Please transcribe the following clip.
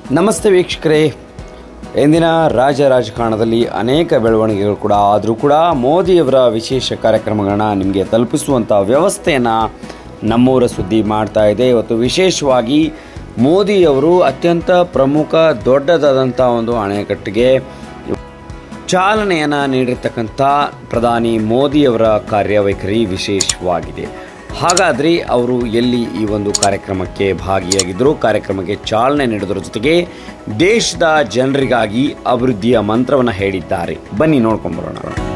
ನಮಸ್ತೆ ವೀಕ್ಷಕರೇ ಇಂದಿನ ರಾಜ್ಯ ರಾಜಕಾರಣದಲ್ಲಿ ಅನೇಕ ಬೆಳವಣಿಗೆಗಳು ಕೂಡ ಆದರೂ ಕೂಡ ಮೋದಿಯವರ ವಿಶೇಷ ಕಾರ್ಯಕ್ರಮಗಳನ್ನ ನಿಮಗೆ ತಲುಪಿಸುವಂಥ ವ್ಯವಸ್ಥೆಯನ್ನು ನಮ್ಮೂರ ಸುದ್ದಿ ಮಾಡ್ತಾ ಇದೆ ಇವತ್ತು ವಿಶೇಷವಾಗಿ ಮೋದಿಯವರು ಅತ್ಯಂತ ಪ್ರಮುಖ ದೊಡ್ಡದಾದಂಥ ಒಂದು ಅಣೆಕಟ್ಟಿಗೆ ಚಾಲನೆಯನ್ನು ನೀಡಿರ್ತಕ್ಕಂಥ ಪ್ರಧಾನಿ ಮೋದಿಯವರ ಕಾರ್ಯವೈಖರಿ ವಿಶೇಷವಾಗಿದೆ ಹಾಗಾದರೆ ಅವರು ಎಲ್ಲಿ ಈ ಒಂದು ಕಾರ್ಯಕ್ರಮಕ್ಕೆ ಭಾಗಿಯಾಗಿದ್ದರು ಕಾರ್ಯಕ್ರಮಕ್ಕೆ ಚಾಲನೆ ನೀಡೋದ್ರ ಜೊತೆಗೆ ದೇಶದ ಜನರಿಗಾಗಿ ಅಭಿವೃದ್ಧಿಯ ಮಂತ್ರವನ್ನು ಹೇಳಿದ್ದಾರೆ ಬನ್ನಿ ನೋಡ್ಕೊಂಬರೋಣ